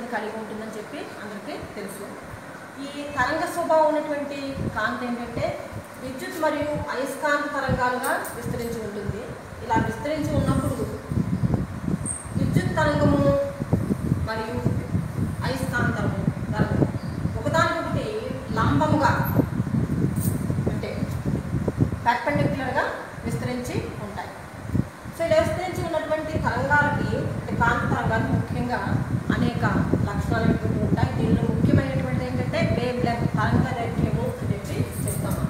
కలిగి ఉంటుందని చెప్పి అందరికీ తెలుసు ఈ తరంగ స్వభావం ఉన్నటువంటి కాంతి ఏంటంటే విద్యుత్ మరియు అయస్కాంత తరంగాలుగా విస్తరించి ఉంటుంది ఇలా విస్తరించి ఉన్నప్పుడు విద్యుత్ తరంగము మరియు అయస్కాంతము తరంగం ఒకదానికొకటి లంబముగా అంటే పర్పెండిక్యులర్గా విస్తరించి ఉంటాయి సో ఇలా విస్తరించి ఉన్నటువంటి తరంగాలకి అంటే కాంతి తరంగాలకు ముఖ్యంగా అనేక లక్షణాలు అనేటువంటి ఉంటాయి దీనిలో ముఖ్యమైనటువంటిది ఏంటంటే వేవ్ లెంత్ తరంగ దైర్ఘ్యము అని చెప్పి చెప్తాము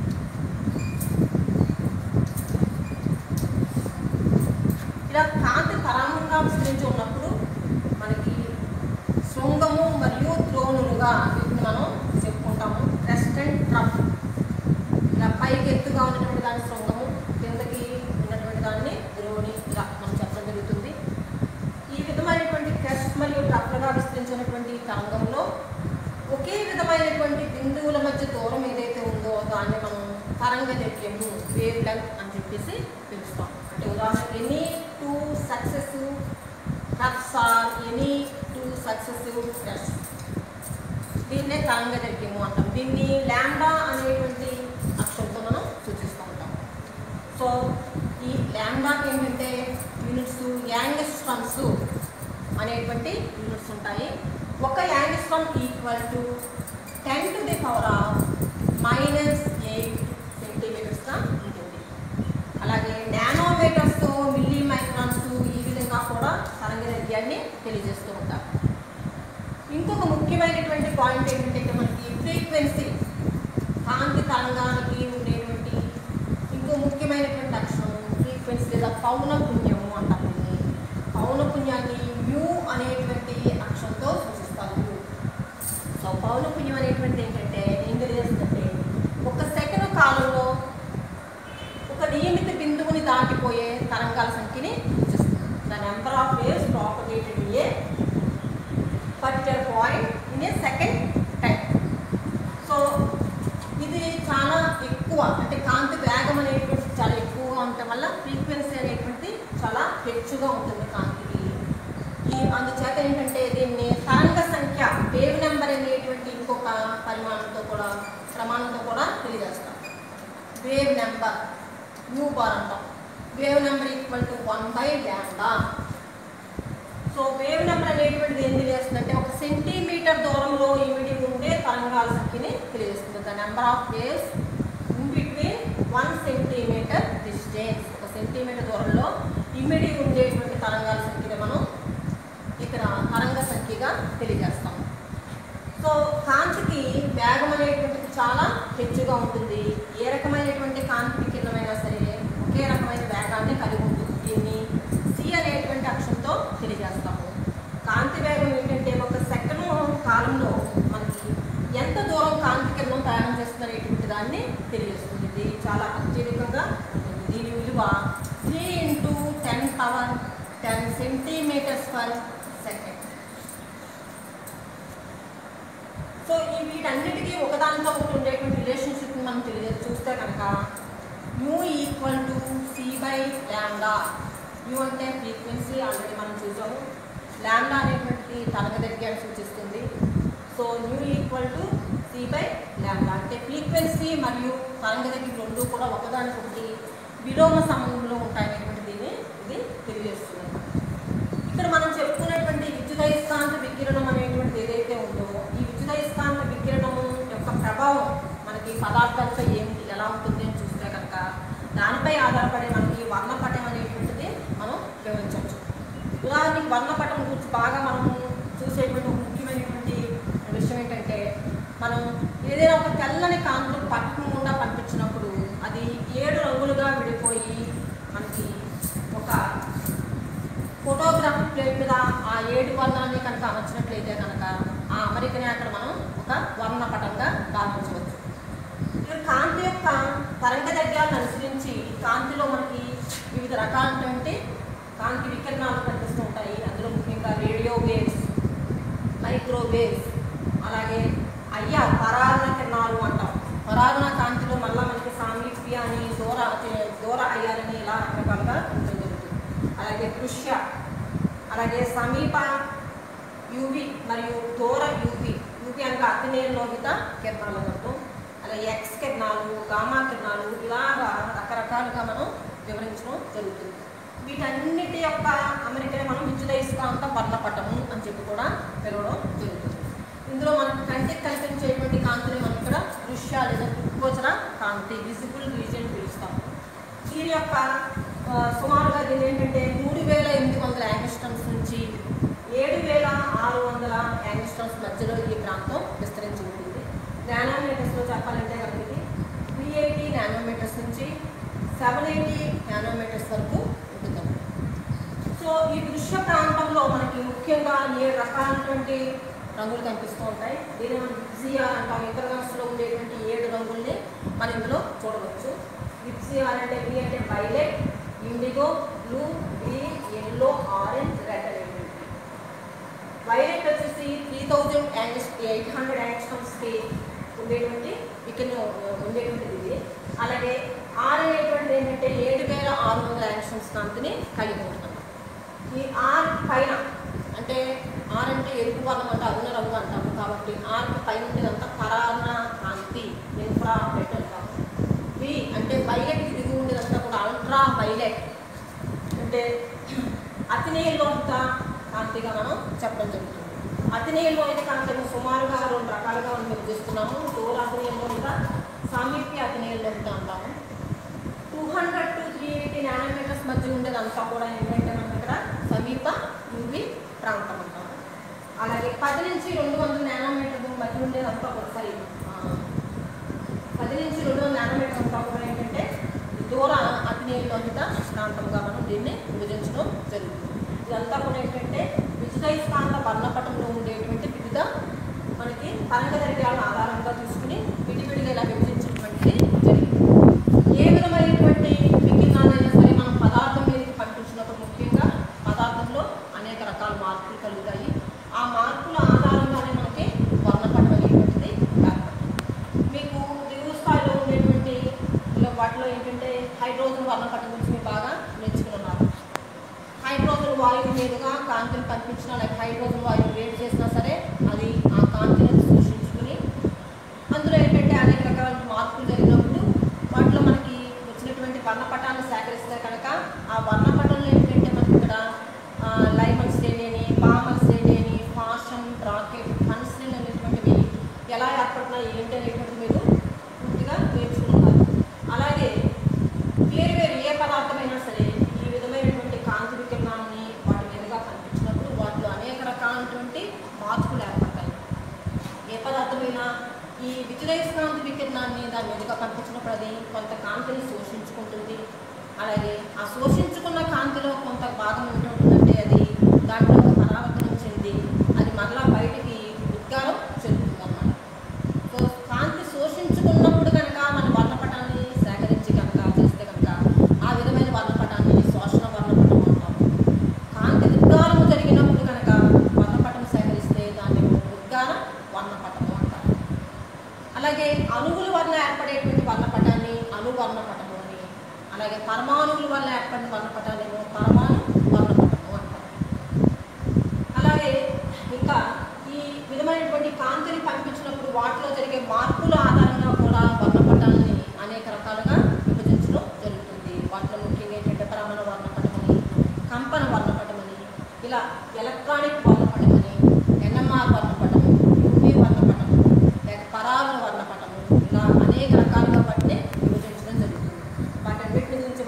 ఇలా కాంతి తరంగంగా విస్తరించి ఉన్నప్పుడు మనకి శృంగము మరియు త్రోణులుగా వీటిని మనం చెప్పుకుంటాము క్రెస్ట్ అండ్ ట్రఫ్ ఇలా పైకి ఎత్తుగా ఉన్నటువంటి దాని శృంగము కిందకి ఉన్నటువంటి దాన్ని ద్రోణి ఇలా మనం చెప్పడం జరుగుతుంది ఈ విధమైనటువంటి క్రెస్ట్ మరియు ట్రఫ్లుగా విస్తరించినటువంటి తరంగంలో ఒకే విధమైనటువంటి బిందువుల మధ్య దూరం ఏదైతే ఉందో దాన్ని మనం తరంగ దైర్ఘ్యము వేవ్ లెంత్ అని చెప్పేసి పిలుస్తాం అంటే ఉదాహరణ any two successive troughs or any two successive crest దీన్నే తరంగ దైర్ఘ్యము అంటాం దీన్ని ల్యాండా అనేటువంటి అక్షరంతో మనం సూచిస్తూ ఉంటాం సో ఈ ల్యాండాకి ఏంటంటే యూనిట్స్ యాంగస్ట్రమ్స్ అనేటువంటి యూనిట్స్ ఉంటాయి ఒక angstrom equal to ten to the power of minus eight సెంటీమీటర్స్గా ఉంటుంది అలాగే నానోమీటర్స్తో మిల్లీ మైక్రాన్స్ ఈ విధంగా కూడా తరంగ దైర్ఘ్యాన్ని తెలియజేస్తూ ఉంటారు ఇంకొక ముఖ్యమైనటువంటి పాయింట్ ఏంటంటే ఇక్కడ మనకి ఫ్రీక్వెన్సీ కాంతి తరంగానికి ఉండేటువంటి ఇంకో ముఖ్యమైనటువంటి లక్షణం ఫ్రీక్వెన్సీ లేదా పౌన పుణ్యము అంటారు దీన్ని పౌన పుణ్యాన్ని మ్యూ అనేటువంటి అక్షరంతో సూచిస్తారు సో పౌన పుణ్యం అనేటువంటి ఏంటంటే ఏం తెలియజేస్తుందంటే ఒక సెకండ్ కాలంలో ఒక నియమిత బిందువుని దాటిపోయే తరంగాల సంఖ్యని సూచిస్తుంది the number of waves propagated a particular point in a second time so ఇది చాలా ఎక్కువ అంటే కాంతి వేగం అనేటువంటిది చాలా ఎక్కువగా ఉండటం వల్ల ఫ్రీక్వెన్సీ అనేటువంటిది చాలా హెచ్చుగా ఉంటుంది కాంతికి ఈ అందుచేత ఏంటంటే దీన్ని తరంగ సంఖ్య వేవ్ నెంబర్ అనేటువంటి ఇంకొక పరిమాణంతో కూడా ప్రమాణంతో కూడా తెలియజేస్తాం వేవ్ నెంబర్ యూ బార్ అంటాం wave number equal to one by lambda so wave number అనేటువంటిది ఏం తెలియజేస్తుందంటే ఒక సెంటీమీటర్ దూరంలో ఇమిడి ఉండే తరంగాల సంఖ్యని తెలియజేస్తుంది the number of waves in between one centimetre distance ఒక సెంటీమీటర్ దూరంలో ఇమిడి ఉండేటువంటి తరంగాల సంఖ్యని మనం ఇక్కడ తరంగ సంఖ్యగా తెలియజేస్తాం సో కాంతికి వేగం అనేటువంటిది చాలా హెచ్చుగా ఉంటుంది ఏ రకమైనటువంటి కాంతి కిరణమైనా సరే ఒకే రకమైన వేగాన్ని కలిగి ఉంటుంది దీన్ని సి అనేటువంటి అక్షరంతో తెలియజేస్తాము కాంతి వేగం ఏంటంటే ఒక సెకండ్ కాలంలో మనకి ఎంత దూరం కాంతి కిరణం ప్రయాణం చేస్తుంది అనేటువంటి దాన్ని తెలియజేస్తుంది ఇది చాలా అత్యధికంగా ఉంటుంది దీని విలువ three into ten power ten centimetres per second so ఈ వీటన్నిటికీ ఒకదానితో ఒకటి ఉండేటువంటి రిలేషన్షిప్ మనం తెలియ చూస్తే కనుక nu equal to C by lambda nu అంటే ఫ్రీక్వెన్సీ ఆల్రెడీ మనం చూసాము ల్యాండా అనేటువంటి తరంగ దైర్ఘ్యాన్ని సూచిస్తుంది so nu equal to C by lambda అంటే ఫ్రీక్వెన్సీ మరియు తరంగ దైర్ఘ్యం రెండు కూడా ఒకదానికొకటి విలోమ సమయంలో ఉంటాయనేటువంటి దీన్ని ఇది తెలియజేస్తుంది ఇక్కడ మనం చెప్పుకున్నటువంటి విద్యుదయస్కాంత వికిరణం అనేటువంటిది ఏదైతే ఉందో ఈ విద్యుదయస్కాంత వికిరణం యొక్క ప్రభావం మనకి పదార్థాలపై ఏమిటి ఎలా ఉంటుంది అని చూస్తే కనుక దానిపై ఆధారపడి మనకి వర్ణపటం అనేటువంటిది మనం వివరించవచ్చు ఉదాహరణకి వర్ణపటం గురించి బాగా మనం చూసేటువంటి ఒక ముఖ్యమైనటువంటి విషయం ఏంటంటే మనం ఏదైనా ఒక తెల్లని కాంతులు పట్టణం గుండా పంపించినప్పుడు అది ఏడు రంగులుగా విడిపోయి మనకి ఒక ఫోటోగ్రాఫ్ ప్లేట్ మీద ఆ ఏడు వర్ణాన్ని కనుక అమర్చినట్లయితే కనుక ఆ అమరికని అక్కడ మనం ఒక వర్ణపటంగా భావించవచ్చు ఇక్కడ కాంతి యొక్క తరంగ దైర్ఘ్యాలను అనుసరించి కాంతిలో మనకి వివిధ రకాలైనటువంటి కాంతి వికిరణాలు కనిపిస్తూ ఉంటాయి అందులో ముఖ్యంగా రేడియో వేవ్స్ మైక్రోవేవ్స్ అలాగే అయ్యా పరాగణ కిరణాలు అంటాం పరాగణ కాంతిలో మళ్ళీ మనకి సామీప్య అని దూర దూర అయ్యాలని ఇలా రకరకాలుగా ఉండడం జరుగుతుంది అలాగే దృశ్య అలాగే సమీప యూవి మరియు మరియు దూర యూపీ యూపీ అనగా అతినేయ లోహిత కిరణాలు అని అర్థం అలా ఎక్స్ కిరణాలు గామా కిరణాలు ఇలాగా రకరకాలుగా మనం వివరించడం జరుగుతుంది వీటన్నిటి యొక్క అమెరికనే మనం విద్యుదయస్కాంత వర్ణపటము అని చెప్పి కూడా పిలవడం జరుగుతుంది ఇందులో మనకు కంటికి కనిపించేటువంటి కాంతిని మనం ఇక్కడ దృశ్య లేదా దృక్గోచర కాంతి విజిబుల్ రీజియన్ పిలుస్తాం దీని యొక్క ఆ, సుమారుగా దీని ఏంటంటే మూడు వేల ఎనిమిది వందల యాంగిస్టమ్స్ నుంచి ఏడు వేల ఆరు వందల యాంగిస్టమ్స్ మధ్యలో ఈ ప్రాంతం విస్తరించి ఉంటుంది నానోమీటర్స్లో చెప్పాలంటే కనుక ఇది త్రీ ఎయిటీ నానోమీటర్స్ నుంచి సెవెన్ ఎయిటీ నానోమీటర్స్ వరకు ఉంటుంది సో ఈ దృశ్య ప్రాంతంలో మనకి ముఖ్యంగా ఏడు రకాలైనటువంటి రంగులు కనిపిస్తూ ఉంటాయి దీని మనం విప్సియార్ అంటాం ఇంద్రధనుస్సులో ఉండేటువంటి ఏడు రంగుల్ని మనం ఇందులో చూడవచ్చు విప్సియార్ అంటే వి అంటే violet indigo blue green yellow orange red అనేటువంటి వైలెట్ వచ్చేసి త్రీ థౌజండ్ యాంగిస్ ఎయిట్ హండ్రెడ్ యాంగిస్టమ్స్కి ఉండేటువంటి ఇక్కడ ఉండేటువంటిది ఇది అలాగే ఆర్ అనేటువంటిది ఏంటంటే ఏడు వేల ఆరు వందల యాంగిస్టమ్స్ కాంతిని కలిగి ఉంటుంది ఈ ఆర్ పైన అంటే ఆర్ అంటే ఎరుపు వర్ణం అంటే అరుణ రంగు అంటాము కాబట్టి ఆర్ పైన ఉండేదంతా పరాణ కాంతి ఇన్ఫ్రా రెడ్ అంటాము వి అంటే వైలెట్ దిగి ఉండేదంతా కూడా అల్ట్రా వైలెట్ అంటే అతినీయ లోహిత కాంతిగా మనం చెప్పడం జరుగుతుంది అతినీయ లోహిత కాంతిని సుమారుగా రెండు రకాలుగా మనం విభజిస్తున్నాము దూర అతినీయ లోహిత సామీప్య అతినీయ లోహిత అంటాము two hundred to three eighty nanometres మధ్య ఉండేదంతా కూడా ఏంటంటే మనకి ఇక్కడ సమీప యూవి ప్రాంతం అంటాం అలాగే పది నుంచి రెండు వందల నానోమీటర్ మధ్య ఉండేదంతా కూడా సారీ ఆ, పది నుంచి రెండు వందల నానోమీటర్ అంతా కూడా ఏంటంటే దూర అగ్నేయ లోహిత ప్రాంతంగా మనం దీన్ని విభజించడం జరుగుతుంది ఇదంతా కూడా ఏంటంటే విజయస్కాంత వర్ణపటంలో ఉండేటువంటి వివిధ మనకి తరంగ దైర్ఘ్యాలను ఆధారంగా తీసుకుని విడివిడిగా ఇలా విభజించినటువంటిది జరిగింది ఏ విధమైనటువంటి వికిరణాలైనా సరే మనం పదార్థం మీదకి పంపించినప్పుడు ముఖ్యంగా పదార్థంలో అనేక రకాల మార్పులు కలుగుతాయి ఆ మార్పుల ఆధారంగానే మనకి వర్ణపటం అనేటువంటిది ఏర్పడుతుంది మీకు దిగువ స్థాయిలో ఉండేటువంటి ఇలా వాటిలో ఏంటంటే హైడ్రోజన్ వర్ణపటం గురించి మీరు బాగా నేర్చుకుని ఉన్నారు హైడ్రోజన్ వాయువు మీదుగా కాంతిని పంపించినా లేక హైడ్రోజన్ వాయువు వేడి చేసినా సరే అది ఆ కాంతిని సూచించుకుని అందులో ఏంటంటే అనేక రకాల మార్పులు జరిగినప్పుడు వాటిలో మనకి వచ్చినటువంటి వర్ణపటాన్ని సేకరిస్తే కనుక ఆ వర్ణపటంలో ఏంటంటే మనకి ఇక్కడ లైమన్ శ్రేణి అని పామల్ శ్రేణి అని ఫాషన్ బ్రాకెట్ ఫన్స్లిన్ అనేటువంటివి ఎలా ఏర్పడుతున్నాయి ఏంటి అనేటువంటిది మీరు పూర్తిగా నేర్చుకున్నారు అలాగే వేరు వేరు ఏ పదార్థమైనా సరే ఈ విధమైనటువంటి కాంతి వికిరణాన్ని వాటి మీదుగా కనిపించినప్పుడు వాటిలో అనేక రకాలైనటువంటి మార్పులు ఏర్పడతాయి ఏ పదార్థమైనా ఈ విద్యుదయస్కాంతి వికిరణాన్ని దాని మీదుగా పంపించినప్పుడు అది కొంత కాంతిని శోషించుకుంటుంది అలాగే ఆ శోషించుకున్న కాంతిలో కొంత భాగం ఏంటంటే అది దాంట్లో పరావర్తనం చెంది అది మరలా బయటికి ఉద్గారం చెందుతుంది అన్నమాట సో కాంతి శోషించుకున్నప్పుడు కనుక మన వర్ణపటాన్ని సేకరించి కనుక చేస్తే కనుక ఆ విధమైన వర్ణపటాన్ని శోషణ వర్ణపటం అంటాం కాంతి ఉద్గారము జరిగినప్పుడు కనుక వర్ణపటం సేకరిస్తే దాన్ని ఉద్గార వర్ణపటము అంటారు అలాగే అణువుల వల్ల ఏర్పడేటువంటి వర్ణపటాన్ని అణువర్ణపటము అని అలాగే పరమాణువుల వల్ల ఏర్పడిన వర్ణపటాన్ని పరమాణు వర్ణపటము అంటారు అలాగే ఇంకా ఈ విధమైనటువంటి కాంతిని పంపించినప్పుడు వాటిలో జరిగే మార్పుల ఆధారంగా కూడా వర్ణపటాలని అనేక రకాలుగా విభజించడం జరుగుతుంది వాటిలో ముఖ్యంగా ఏంటంటే పరమాణు వర్ణపటమని కంపన వర్ణపటమని ఇలా ఎలక్ట్రానిక్ వర్ణపటమని ఎన్ఎంఆర్ వర్ణపటము యూవీ వర్ణపటము లేక పరావణ వర్ణపటము ఇలా అనేక రకాలుగా వాటిని విభజించడం జరుగుతుంది వాటన్నిటి నుంచి